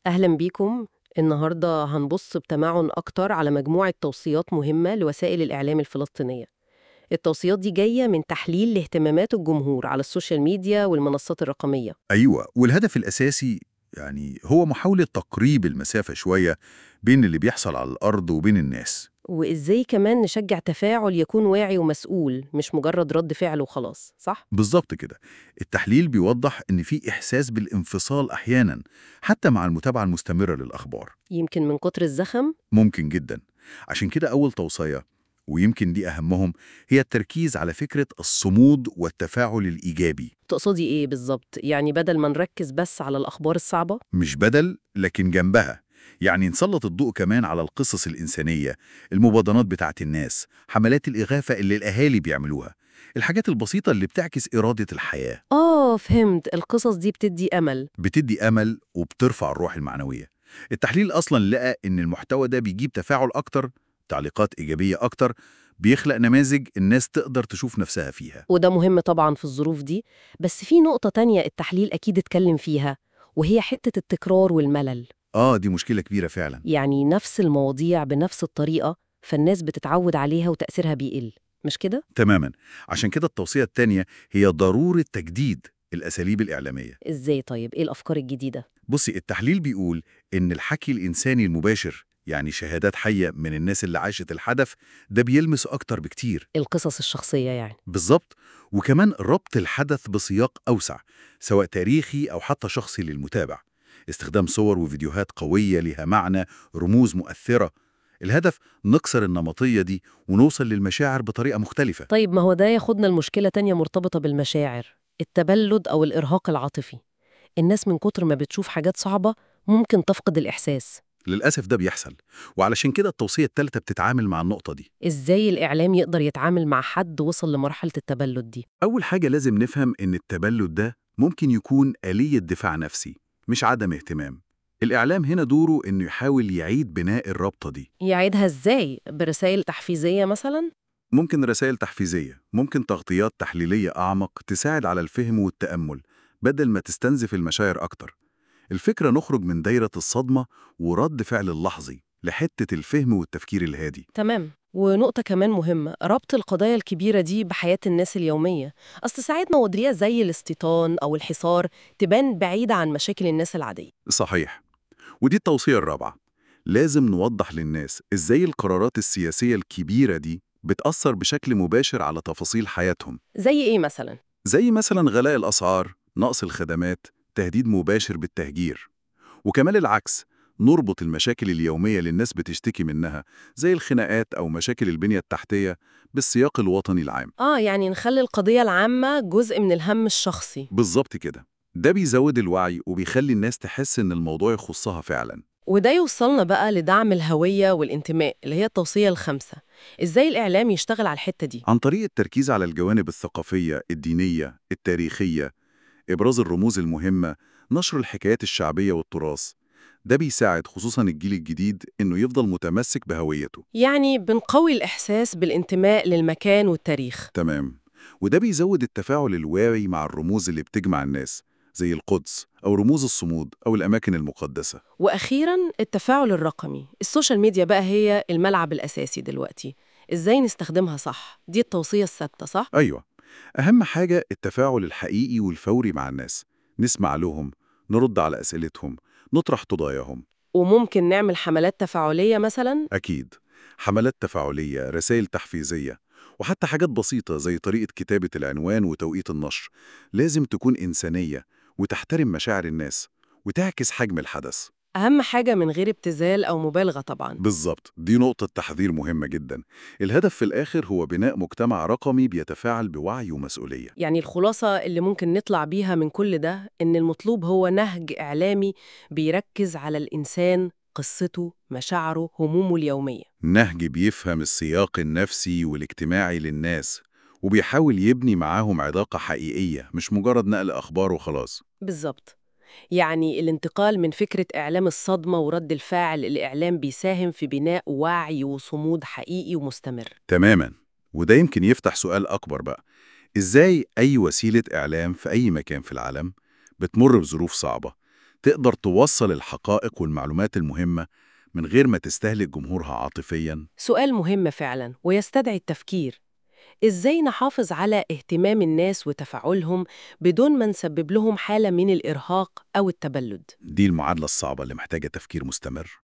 أهلا بيكم النهاردة هنبص بتمعن أكتر على مجموعة توصيات مهمة لوسائل الإعلام الفلسطينية التوصيات دي جاية من تحليل لاهتمامات الجمهور على السوشيال ميديا والمنصات الرقمية أيوة والهدف الأساسي يعني هو محاولة تقريب المسافة شوية بين اللي بيحصل على الأرض وبين الناس وإزاي كمان نشجع تفاعل يكون واعي ومسؤول مش مجرد رد فعل وخلاص صح؟ بالظبط كده التحليل بيوضح إن في إحساس بالانفصال أحيانا حتى مع المتابعة المستمرة للأخبار يمكن من كتر الزخم ممكن جدا عشان كده أول توصية ويمكن دي أهمهم هي التركيز على فكرة الصمود والتفاعل الإيجابي تقصدي إيه بالظبط؟ يعني بدل ما نركز بس على الأخبار الصعبة مش بدل لكن جنبها يعني نسلط الضوء كمان على القصص الإنسانية المبادرات بتاعت الناس حملات الإغاثة اللي الأهالي بيعملوها الحاجات البسيطة اللي بتعكس إرادة الحياة آه فهمت القصص دي بتدي أمل بتدي أمل وبترفع الروح المعنوية التحليل أصلا لقى إن المحتوى ده بيجيب تفاعل أكتر تعليقات إيجابية أكتر بيخلق نماذج الناس تقدر تشوف نفسها فيها وده مهم طبعا في الظروف دي بس في نقطة تانية التحليل أكيد اتكلم فيها وهي حتة التكرار والملل آه دي مشكلة كبيرة فعلا يعني نفس المواضيع بنفس الطريقة فالناس بتتعود عليها وتأثيرها بيقل مش كده؟ تماما عشان كده التوصية التانية هي ضرورة تجديد الأساليب الإعلامية إزاي طيب؟ إيه الأفكار الجديدة؟ بصي التحليل بيقول إن الحكي الإنساني المباشر يعني شهادات حية من الناس اللي عاشت الحدث ده بيلمس أكتر بكتير القصص الشخصية يعني بالظبط وكمان ربط الحدث بسياق أوسع سواء تاريخي أو حتى شخصي للمتابع استخدام صور وفيديوهات قوية لها معنى رموز مؤثرة الهدف نكسر النمطية دي ونوصل للمشاعر بطريقة مختلفة طيب ما هو ده ياخدنا لمشكلة تانية مرتبطة بالمشاعر التبلد أو الإرهاق العاطفي الناس من كتر ما بتشوف حاجات صعبة ممكن تفقد الإحساس للأسف ده بيحصل وعلشان كده التوصية الثالثة بتتعامل مع النقطة دي إزاي الإعلام يقدر يتعامل مع حد وصل لمرحلة التبلد دي؟ أول حاجة لازم نفهم إن التبلد ده ممكن يكون آلية دفاع نفسي مش عدم اهتمام الإعلام هنا دوره إنه يحاول يعيد بناء الرابطة دي يعيدها إزاي؟ برسائل تحفيزية مثلا؟ ممكن رسائل تحفيزية ممكن تغطيات تحليلية أعمق تساعد على الفهم والتأمل بدل ما تستنزف المشاعر أكتر الفكرة نخرج من دايرة الصدمة ورد فعل اللحظي لحتة الفهم والتفكير الهادي تمام ونقطة كمان مهمة ربط القضايا الكبيرة دي بحياة الناس اليومية أصل ساعات مواضيع زي الاستيطان أو الحصار تبان بعيدة عن مشاكل الناس العادية صحيح ودي التوصية الرابعة لازم نوضح للناس إزاي القرارات السياسية الكبيرة دي بتأثر بشكل مباشر على تفاصيل حياتهم زي إيه مثلا؟ زي مثلا غلاء الأسعار نقص الخدمات تهديد مباشر بالتهجير وكمان العكس نربط المشاكل اليومية اللي الناس بتشتكي منها زي الخناقات أو مشاكل البنية التحتية بالسياق الوطني العام آه يعني نخلي القضية العامة جزء من الهم الشخصي بالظبط كده ده بيزود الوعي وبيخلي الناس تحس إن الموضوع يخصها فعلا وده يوصلنا بقى لدعم الهوية والانتماء اللي هي التوصية الخامسة إزاي الإعلام يشتغل على الحتة دي؟ عن طريق التركيز على الجوانب الثقافية الدينية التاريخية إبراز الرموز المهمة نشر الحكايات الشعبية والتراث ده بيساعد خصوصا الجيل الجديد إنه يفضل متمسك بهويته يعني بنقوي الإحساس بالانتماء للمكان والتاريخ تمام وده بيزود التفاعل الواعي مع الرموز اللي بتجمع الناس زي القدس أو رموز الصمود أو الأماكن المقدسة وأخيراً التفاعل الرقمي السوشيال ميديا بقى هي الملعب الأساسي دلوقتي إزاي نستخدمها صح؟ دي التوصية الثابتة صح؟ أيوة أهم حاجة التفاعل الحقيقي والفوري مع الناس نسمع لهم نرد على أسئلتهم نطرح قضاياهم وممكن نعمل حملات تفاعلية مثلاً أكيد حملات تفاعلية رسائل تحفيزية وحتى حاجات بسيطة زي طريقة كتابة العنوان وتوقيت النشر لازم تكون إنسانية وتحترم مشاعر الناس وتعكس حجم الحدث أهم حاجة من غير ابتذال أو مبالغة طبعاً بالظبط دي نقطة تحذير مهمة جدا الهدف في الآخر هو بناء مجتمع رقمي بيتفاعل بوعي ومسؤولية يعني الخلاصة اللي ممكن نطلع بيها من كل ده إن المطلوب هو نهج إعلامي بيركز على الإنسان قصته مشاعره همومه اليومية نهج بيفهم السياق النفسي والاجتماعي للناس وبيحاول يبني معاهم علاقة حقيقية مش مجرد نقل أخبار وخلاص بالظبط يعني الانتقال من فكرة إعلام الصدمة ورد الفاعل الإعلام بيساهم في بناء وعي وصمود حقيقي ومستمر تماما وده يمكن يفتح سؤال أكبر بقى إزاي أي وسيلة إعلام في أي مكان في العالم بتمر بظروف صعبة تقدر توصل الحقائق والمعلومات المهمة من غير ما تستهلك جمهورها عاطفياً؟ سؤال مهم فعلا ويستدعي التفكير إزاي نحافظ على اهتمام الناس وتفاعلهم بدون ما نسبب لهم حالة من الإرهاق أو التبلد دي المعادلة الصعبة اللي محتاجة تفكير مستمر